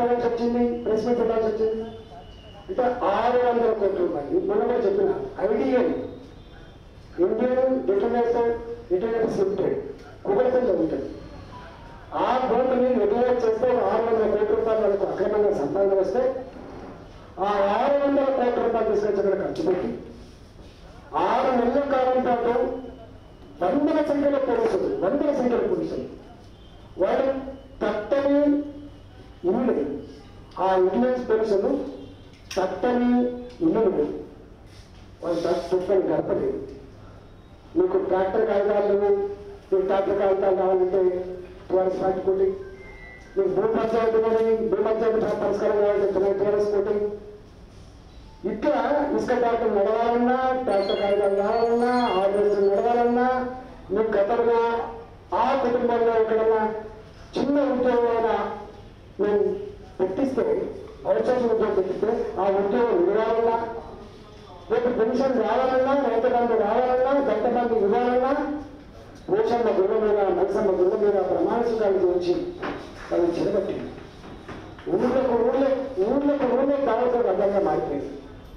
అడగాల్సి వచ్చింది press meet పెట్టాల్సి వచ్చింది అంటే ఆరు వందల కోట్ల రూపాయలు మొన్న కూడా చెప్పిన ideal Indian detonator detonators limited కుబడిపల్లిలో ఉంటుంది ఆ భూమిని రెగ్యులేట్ చేస్తే ఒక ఆరు వందల కోట్ల రూపాయలు వాళ్ళకు అక్రమంగా సంపాదన వస్తే ఆ ఆరు వందల కోట్ల రూపాయలు తీసుకొచ్చి అక్కడ ఖర్చు పెట్టి ఆరు నెలల కాలం పాటు వందల సంఖ్యలో పోలీసులు వందల సంఖ్యలో పోలీసులు వాళ్ళు తట్టని ఇల్లు ఆ ఇండియన్స్ పోలీసులు తట్టని ఇల్లు వాళ్ళు తప్పని గడపలేదు మీకు ట్రాక్టర్ కాగితాలు లేవు మీకు ట్రాక్టర్ కాగితాలు కావాలంటే టీఆర్ఎస్ పార్టీ కోటి మీకు భూ పంచాయతీ కానీ భూ పంచాయతీ పరిష్కారం కావాలంటే టీఆర్ఎస్ కోటి ఇట్లా ఇసుక ట్రాక్టర్ నడవాలన్నా ట్రాక్టర్ కాగితాలు కావాలన్నా ఆర్డర్స్ నడవాలన్నా మీకు గతంలో ఆ కుటుంబంలో ఎక్కడన్నా చిన్న ఉద్యోగమైనా మేము పెట్టిస్తే అవకాశం ఉద్యోగం పెట్టిస్తే ఆ ఉద్యోగం నిలవాలన్నా రేపు పెన్షన్ రావాలన్నా రైతు బంధు రావాలన్నా దత్త బంధు ఇవ్వాలన్నా పోషమ్మ గుళ్ళ మీద నరసమ్మ గుళ్ళ మీద ప్రమాణ సుఖాలు గురించి వాళ్ళు చెరబట్టి ఊళ్ళకు ఊళ్ళే ఊళ్ళకు ఊళ్ళే కావాల్సిన అర్థంగా మారిపోయింది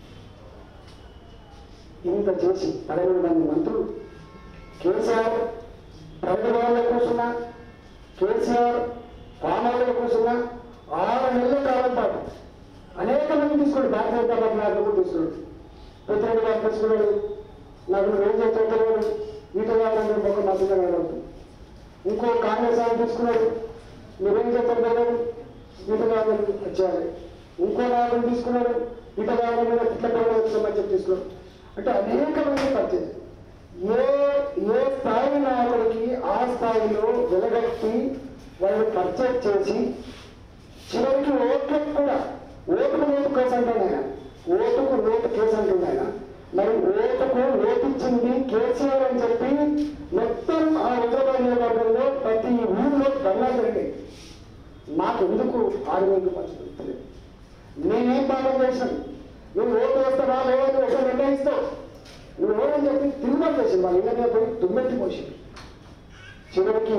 ఇంత చేసి పదమూడు మంది మంత్రులు కేసీఆర్ ప్రభుత్వంలో కూర్చున్నా కేసీఆర్ పామాలో కూర్చున్నా ఆరు నెలల కాలం పాటు అనేక మంది తీసుకున్నాడు భారతీయ జనతా పార్టీ నాయకులు తీసుకున్నాడు పెద్దరెడ్డి గారు తీసుకున్నాడు నాకు ఏం చేస్తాడు తెలియదు ఈట కావాలంటే ఒక మద్దతుగా అడుగుతుంది ఇంకో కాంగ్రెస్ ఆయన తీసుకున్నాడు మీరేం చేస్తారు తెలియదు ఈట కావాలని వచ్చేయాలి ఇంకో నాయకుడు తీసుకున్నాడు ఈట కావాలని ఇట్ల వచ్చి తీసుకున్నాడు అంటే అనేక మంది పరిచయం ఏ ఏ స్థాయి నాయకుడికి ఆ స్థాయిలో వెలగట్టి వాళ్ళు పర్చేజ్ చేసి చివరికి ఓట్లకు కూడా ఓటుకు నోటు కేసు అంటాడు ఆయన ఓటుకు నోటు కేసు అంటుంది ఆయన మరి ఓటుకు నోటు ఇచ్చింది కేసీఆర్ అని చెప్పి మొత్తం ఆ హైదరాబాద్ నియోజకవర్గంలో ప్రతి ఊళ్ళో ధర్నా జరిగాయి నాకు ఎందుకు ఆరు వేలు పంచుతుంది నేనేం పాపం చేశాను నువ్వు ఓటు వేస్తావా లేదా నువ్వు ఒకటి నిర్ణయిస్తావు నువ్వు ఓడని చెప్పి తిరుగుబాటు చేసింది వాళ్ళు ఇళ్ళ పోయి దుమ్మెత్తి పోసింది చివరికి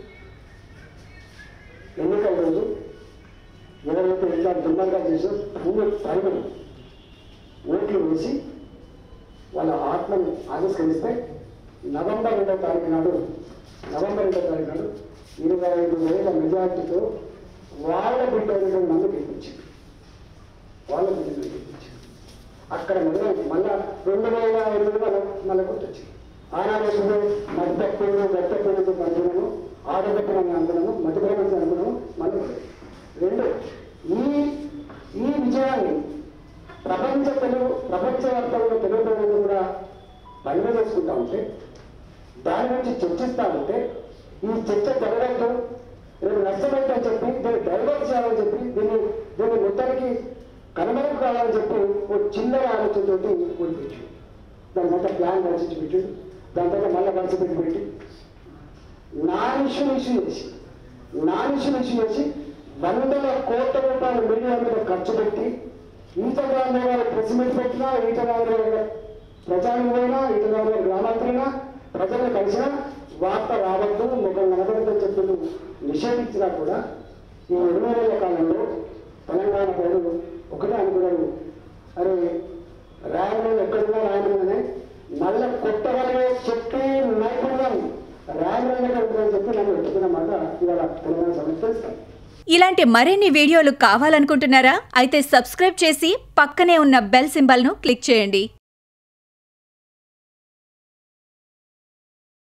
ఎన్నికల రోజు ఎవరైతే ఇలా దుమ్మంగా చేసారో భూమి తరిమని ఓట్లు వేసి వాళ్ళ ఆత్మను ఆవిష్కరిస్తే నవంబర్ రెండో తారీఖు నాడు నవంబర్ రెండో తారీఖు నాడు ఇరవై ఐదు వేల మెజార్టీతో వాళ్ళ బిడ్డ నన్ను గెలిపించింది వాళ్ళ బిడ్డను గెలిపించింది అక్కడ మొదలైంది మళ్ళా రెండు వేల ఎనిమిది వల్ల మళ్ళీ గుర్తొచ్చింది ఆనాడు వస్తుంది మధ్యపెడు గట్టపెడు అనుకున్నాను ఆడబెట్టిన అనుకున్నాను మధ్యప్రదేశ్ అనుకున్నాను మళ్ళీ మొదలైంది. రెండు ఈ ఈ విజయాన్ని ప్రపంచ తెలుగు ప్రపంచవ్యాప్తంగా తెలుగు ప్రజలు కూడా పండుగ చేసుకుంటా ఉంటే దాని గురించి చర్చిస్తా ఉంటే ఈ చర్చ జరగద్దు రేపు నష్టమైందని చెప్పి దీన్ని డైవర్ట్ చేయాలని చెప్పి దీన్ని దీన్ని మొత్తానికి కనుమరుగు కావాలని చెప్పి ఓ చిన్న ఆలోచనతోటి ఓడిపించు దాని మొత్తం ప్లాన్ రచించి పెట్టాడు దాని తర్వాత మళ్ళీ మనసు పెట్టి పెట్టి నాన్ ఇష్యూ ఇష్యూ చేసి నాన్ ఇష్యూ ఇష్యూ చేసి వందల కోట్ల రూపాయల మీడియా మీద ఖర్చు పెట్టి ఈతగారి గారు ప్రెస్ మీట్ పెట్టినా ఈతగారి గారు ప్రచారం పోయినా ఈతగారి గారు గ్రామాంతరైనా ప్రజలను కలిసినా వార్త రావద్దు ముఖం కనబడదని చెప్పి నిషేధించినా కూడా ఈ ఎనిమిది నెలల కాలంలో తెలంగాణ ప్రజలు ఒకటే అనుకున్నారు అరే రాయమని ఎక్కడున్నా రాయమని మళ్ళీ కొత్తగానే చెప్పి నైపుణ్యం రాయమని ఉంటుందని చెప్పి నన్ను ఎత్తుకున్నమాట ఇవాళ తెలంగాణ సమస్య తెలుస్తాను ఇలాంటి మరిన్ని వీడియోలు కావాలనుకుంటున్నారా అయితే సబ్స్క్రైబ్ చేసి పక్కనే ఉన్న బెల్ సింబల్ను క్లిక్ చేయండి